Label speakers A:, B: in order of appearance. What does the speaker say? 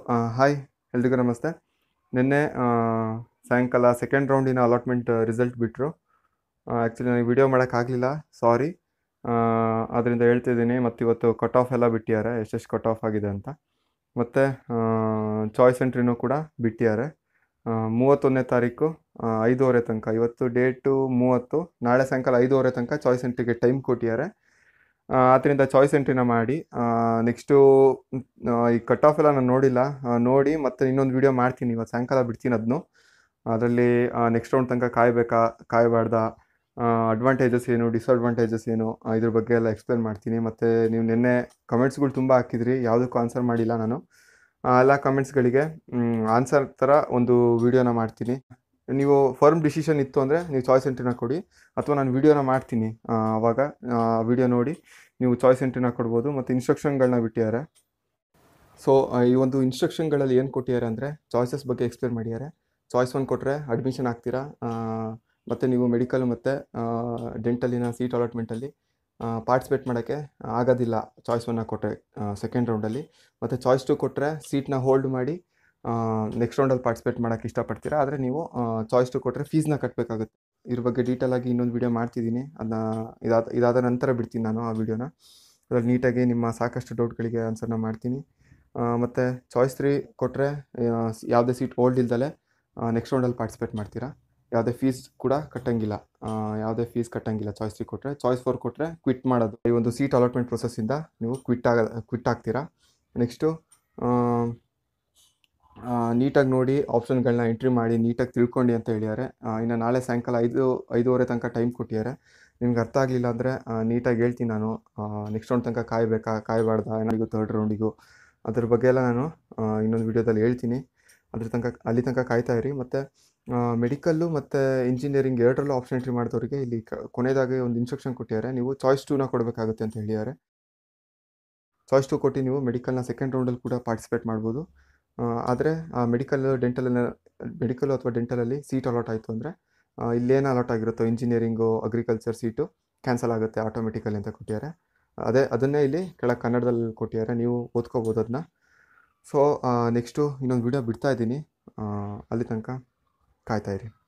A: hi ಎಲ್ರಿಗೂ ನಮಸ್ತೆ ನಿನ್ನೆ ಆ, ಸಾಯಂಕಾಲ ಸೆಕೆಂಡ್ ರೌಂಡಿನ ಅಲಾಟ್ಮೆಂಟ್ ರಿಸಲ್ಟ್ ಬಿಟ್ಟರು ಆ್ಯಕ್ಚುಲಿ ನನಗೆ ವಿಡಿಯೋ ಮಾಡೋಕ್ಕಾಗಲಿಲ್ಲ ಸಾರಿ ಅದರಿಂದ ಹೇಳ್ತಿದ್ದೀನಿ ಮತ್ತು ಇವತ್ತು ಕಟ್ ಆಫ್ ಎಲ್ಲ ಬಿಟ್ಟಿದ್ದಾರೆ ಎಷ್ಟೆಷ್ಟು ಕಟ್ ಆಫ್ ಆಗಿದೆ ಅಂತ ಮತ್ತು ಚಾಯ್ಸ್ ಎಂಟ್ರಿನೂ ಕೂಡ ಬಿಟ್ಟಿದ್ದಾರೆ ಆ, ಮೂವತ್ತೊಂದನೇ ತಾರೀಕು ಆ, ಐದೂವರೆ ತನಕ ಇವತ್ತು ಡೇಟು ಮೂವತ್ತು ನಾಳೆ ಸಾಯಂಕಾಲ ಐದೂವರೆ ತನಕ ಚಾಯ್ಸ್ ಎಂಟ್ರಿಗೆ ಟೈಮ್ ಕೊಟ್ಟಿದ್ದಾರೆ ಆ, ಆದ್ದರಿಂದ ಚಾಯ್ಸ್ ಎಂಟ್ರಿನ ಮಾಡಿ ನೆಕ್ಸ್ಟು ಈ ಕಟ್ ಆಫ್ ಎಲ್ಲ ನಾನು ನೋಡಿಲ್ಲ ಆ, ನೋಡಿ ಮತ್ತೆ ಇನ್ನೊಂದು ವಿಡಿಯೋ ಮಾಡ್ತೀನಿ ಇವತ್ತು ಸಾಯಂಕಾಲ ಬಿಡ್ತೀನಿ ಅದನ್ನು ಅದರಲ್ಲಿ ನೆಕ್ಸ್ಟ್ ರೌಂಡ್ ತನಕ ಕಾಯಬೇಕಾ ಕಾಯಬಾರ್ದ ಅಡ್ವಾಂಟೇಜಸ್ ಏನು ಡಿಸ್ಅಡ್ವಾಂಟೇಜಸ್ ಏನು ಆ, ಇದ್ರ ಬಗ್ಗೆ ಎಲ್ಲ ಎಕ್ಸ್ಪ್ಲೇನ್ ಮಾಡ್ತೀನಿ ಮತ್ತು ನೀವು ನಿನ್ನೆ ಕಮೆಂಟ್ಸ್ಗಳು ತುಂಬ ಹಾಕಿದ್ರಿ ಯಾವುದಕ್ಕೂ ಆನ್ಸರ್ ಮಾಡಿಲ್ಲ ನಾನು ಆ, ಎಲ್ಲ ಕಮೆಂಟ್ಸ್ಗಳಿಗೆ ಆನ್ಸರ್ ಥರ ಒಂದು ವಿಡಿಯೋನ ಮಾಡ್ತೀನಿ ನೀವು ಫರ್ಮ್ ಡಿಸಿಷನ್ ಇತ್ತು ಅಂದರೆ ನೀವು ಚಾಯ್ಸ್ ಎಂಟ್ರಿನ ಕೊಡಿ ಅಥವಾ ನಾನು ವಿಡಿಯೋನ ಮಾಡ್ತೀನಿ ಆ, ಆವಾಗ ವಿಡಿಯೋ ನೋಡಿ ನೀವು ಚಾಯ್ಸ್ ಎಂಟ್ರಿನ ಕೊಡ್ಬೋದು ಮತ್ತು ಇನ್ಸ್ಟ್ರಕ್ಷನ್ಗಳನ್ನ ಬಿಟ್ಟಿದ್ದಾರೆ ಸೊ ಈ ಒಂದು ಇನ್ಸ್ಟ್ರಕ್ಷನ್ಗಳಲ್ಲಿ ಏನು ಕೊಟ್ಟಿದ್ದಾರೆ ಅಂದರೆ ಚಾಯ್ಸಸ್ ಬಗ್ಗೆ ಎಕ್ಸ್ಪ್ಲೇನ್ ಮಾಡಿದ್ದಾರೆ ಚಾಯ್ಸ್ ಒನ್ ಕೊಟ್ಟರೆ ಅಡ್ಮಿಷನ್ ಆಗ್ತೀರಾ ಮತ್ತು ನೀವು ಮೆಡಿಕಲ್ ಮತ್ತು ಡೆಂಟಲಿನ ಸೀಟ್ ಅಲಾಟ್ಮೆಂಟಲ್ಲಿ ಪಾರ್ಟಿಸಿಪೇಟ್ ಮಾಡೋಕ್ಕೆ ಆಗೋದಿಲ್ಲ ಚಾಯ್ಸ್ ಒನ್ನ ಕೊಟ್ಟರೆ ಸೆಕೆಂಡ್ ರೌಂಡಲ್ಲಿ ಮತ್ತು ಚಾಯ್ಸ್ ಟು ಕೊಟ್ಟರೆ ಸೀಟ್ನ ಹೋಲ್ಡ್ ಮಾಡಿ ನೆಕ್ಸ್ಟ್ ರೌಂಡಲ್ಲಿ ಪಾರ್ಟಿಸಿಪೇಟ್ ಮಾಡೋಕ್ಕೆ ಇಷ್ಟಪಡ್ತೀರಾ ಆದರೆ ನೀವು ಚಾಯ್ಸ್ ಟು ಕೊಟ್ಟರೆ ಫೀಸ್ನ ಕಟ್ಟಬೇಕಾಗುತ್ತೆ ಇದ್ರ ಬಗ್ಗೆ ಡೀಟೇಲ್ ಆಗಿ ಇನ್ನೊಂದು ವಿಡಿಯೋ ಮಾಡ್ತಿದ್ದೀನಿ ಅದನ್ನ ಇದಾದ ಇದಾದ ನಂತರ ಬಿಡ್ತೀನಿ ನಾನು ಆ ವಿಡಿಯೋನ ಅದ್ರಲ್ಲಿ ನೀಟಾಗಿ ನಿಮ್ಮ ಸಾಕಷ್ಟು ಡೌಟ್ಗಳಿಗೆ ಆನ್ಸರ್ನ ಮಾಡ್ತೀನಿ ಮತ್ತು ಚಾಯ್ಸ್ ತ್ರೀ ಕೊಟ್ಟರೆ ಯಾವುದೇ ಸೀಟ್ ಹೋಲ್ಡ್ ಇಲ್ದಲೆ ನೆಕ್ಸ್ಟ್ ರೌಂಡಲ್ಲಿ ಪಾರ್ಟಿಸಿಪೇಟ್ ಮಾಡ್ತೀರಾ ಯಾವುದೇ ಫೀಸ್ ಕೂಡ ಕಟ್ಟಂಗಿಲ್ಲ ಆ, ಯಾವುದೇ ಫೀಸ್ ಕಟ್ಟಂಗಿಲ್ಲ ಚಾಯ್ಸ್ ತ್ರೀ ಕೊಟ್ಟರೆ ಚಾಯ್ಸ್ ಫೋರ್ ಕೊಟ್ಟರೆ ಕ್ವಿಟ್ ಮಾಡೋದು ಈ ಒಂದು ಸೀಟ್ ಅಲಾಟ್ಮೆಂಟ್ ಪ್ರೊಸೆಸ್ಸಿಂದ ನೀವು ಕ್ವಿಟ್ ಆಗ ಕ್ವಿಟ್ ಆಗ್ತೀರಾ ನೆಕ್ಸ್ಟು ನೀಟಾಗಿ ನೋಡಿ ಆಪ್ಷನ್ಗಳನ್ನ ಎಂಟ್ರಿ ಮಾಡಿ ನೀಟಾಗಿ ತಿಳ್ಕೊಂಡು ಅಂತ ಹೇಳಿದ್ದಾರೆ ಇನ್ನು ನಾಳೆ ಸಾಯಂಕಾಲ ಐದು ಐದೂವರೆ ತನಕ ಟೈಮ್ ಕೊಟ್ಟಿದ್ದಾರೆ ನಿಮ್ಗೆ ಅರ್ಥ ಆಗಲಿಲ್ಲ ಅಂದರೆ ನೀಟಾಗಿ ಹೇಳ್ತೀನಿ ನಾನು ನೆಕ್ಸ್ಟ್ ರೌಂಡ್ ತನಕ ಕಾಯಬೇಕಾ ಕಾಯಬಾರ್ದಾ ಏನಾರಿಗೂ ತರ್ಡ್ ರೌಂಡಿಗೂ ಅದ್ರ ಬಗ್ಗೆ ಎಲ್ಲ ನಾನು ಆ, ಇನ್ನೊಂದು ವಿಡಿಯೋದಲ್ಲಿ ಹೇಳ್ತೀನಿ ಅದ್ರ ತನಕ ಅಲ್ಲಿ ತನಕ ಕಾಯ್ತಾ ಇರಿ ಮತ್ತು ಮೆಡಿಕಲ್ಲು ಮತ್ತು ಇಂಜಿನಿಯರಿಂಗ್ ಎರಡರಲ್ಲೂ ಆಪ್ಷನ್ ಎಂಟ್ರಿ ಮಾಡಿದವರಿಗೆ ಇಲ್ಲಿ ಕ ಕೊನೆಯದಾಗಿ ಒಂದು ಇನ್ಸ್ಟ್ರಕ್ಷನ್ ಕೊಟ್ಟಿದ್ದಾರೆ ನೀವು ಚಾಯ್ಸ್ ಟೂನ ಕೊಡಬೇಕಾಗುತ್ತೆ ಅಂತ ಹೇಳಿದ್ದಾರೆ ಚಾಯ್ಸ್ ಟು ಕೊಟ್ಟು ನೀವು ಮೆಡಿಕಲ್ನ ಸೆಕೆಂಡ್ ರೌಂಡಲ್ಲಿ ಕೂಡ ಪಾರ್ಟಿಸಿಪೇಟ್ ಮಾಡ್ಬೋದು ಆದರೆ ಮೆಡಿಕಲ್ ಡೆಂಟಲ್ ಮೆಡಿಕಲ್ ಅಥವಾ ಡೆಂಟಲಲ್ಲಿ ಸೀಟ್ ಅಲಾಟ್ ಆಯಿತು ಅಂದರೆ ಇಲ್ಲೇನು ಅಲಾಟ್ ಆಗಿರುತ್ತೋ ಇಂಜಿನಿಯರಿಂಗು ಅಗ್ರಿಕಲ್ಚರ್ ಸೀಟು ಕ್ಯಾನ್ಸಲ್ ಆಗುತ್ತೆ ಆಟೋಮೆಟಿಕಲಿ ಅಂತ ಕೊಟ್ಟಿದ್ದಾರೆ ಅದೇ ಅದನ್ನೇ ಇಲ್ಲಿ ಕೆಳಗೆ ಕನ್ನಡದಲ್ಲಿ ಕೊಟ್ಟಿದ್ದಾರೆ ನೀವು ಓದ್ಕೋಬೋದು ಅದನ್ನ ಸೊ ನೆಕ್ಸ್ಟು ಇನ್ನೊಂದು ವಿಡಿಯೋ ಬಿಡ್ತಾ ಇದ್ದೀನಿ ಅಲ್ಲಿ ತನಕ ಕಾಯ್ತಾ ಇರಿ